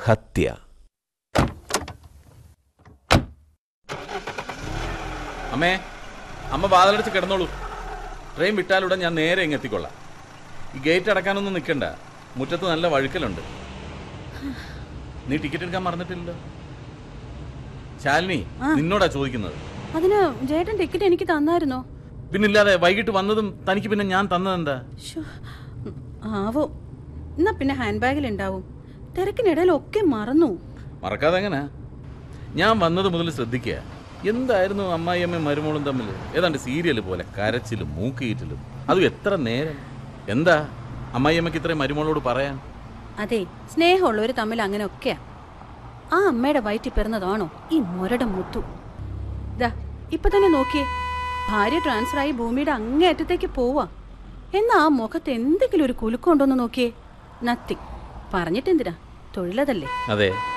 ഹത്യ അമ്മേ അമ്മ വാതിലടച്ച് കിടന്നോളൂ ട്രെയിൻ വിട്ടാലുടൻ ഞാൻ നേരെ ഇങ്ങ് എത്തിക്കൊള്ളാം ഈ ഗേറ്റ് അടക്കാനൊന്നും നിൽക്കണ്ട മുറ്റത്ത് നല്ല വഴുക്കലുണ്ട് നീ ടിക്കറ്റ് എടുക്കാൻ മറന്നിട്ടില്ലല്ലോ ശാലിനി നിന്നോടാ ചോദിക്കുന്നത് അതിന് ചേട്ടൻ ടിക്കറ്റ് എനിക്ക് തന്നായിരുന്നോ പിന്നില്ലാതെ വൈകിട്ട് വന്നതും തനിക്ക് പിന്നെ ഞാൻ തന്നതെന്താ ശ്ശോ, ഉം, ആവോ എന്നാ പിന്നെ ഹാൻഡ് ബാഗിൽ ഉണ്ടാവും തിരക്കിനിടയിൽ ഒക്കെ മറന്നു മറക്കാതെ എങ്ങനെ ഞാൻ വന്നത് മുതൽ ശ്രദ്ധിക്കുക എന്തായിരുന്നു അമ്മായിയമ്മയും മരുമോളും തമ്മിൽ ഏതാണ്ട് സീരിയൽ പോലെ കരച്ചിലും മൂക്കിയിട്ടിലും അതും എത്ര നേരം എന്താ അമ്മായിയമ്മയ്ക്ക് ഇത്രയും മരുമോളോട് പറയാൻ അതെ സ്നേഹമുള്ളവർ തമ്മിൽ അങ്ങനെ ഒക്കെയാ ആ അമ്മയുടെ വയറ്റിൽ പിറന്നതാണോ ഈ മുരട മുത്തു ദാ ഇപ്പൊ തന്നെ നോക്കിയേ ഭാര്യ ട്രാൻസ്ഫർ ആയി ഭൂമിയുടെ അങ്ങേ അറ്റത്തേക്ക് പോവാ എന്നാ ആ മുഖത്ത് എന്തെങ്കിലും ഒരു കുലുക്കമുണ്ടോന്ന് നോക്കിയേ നത്തി പറഞ്ഞിട്ടെന്തിനാ തൊഴിലതല്ലേ അതെ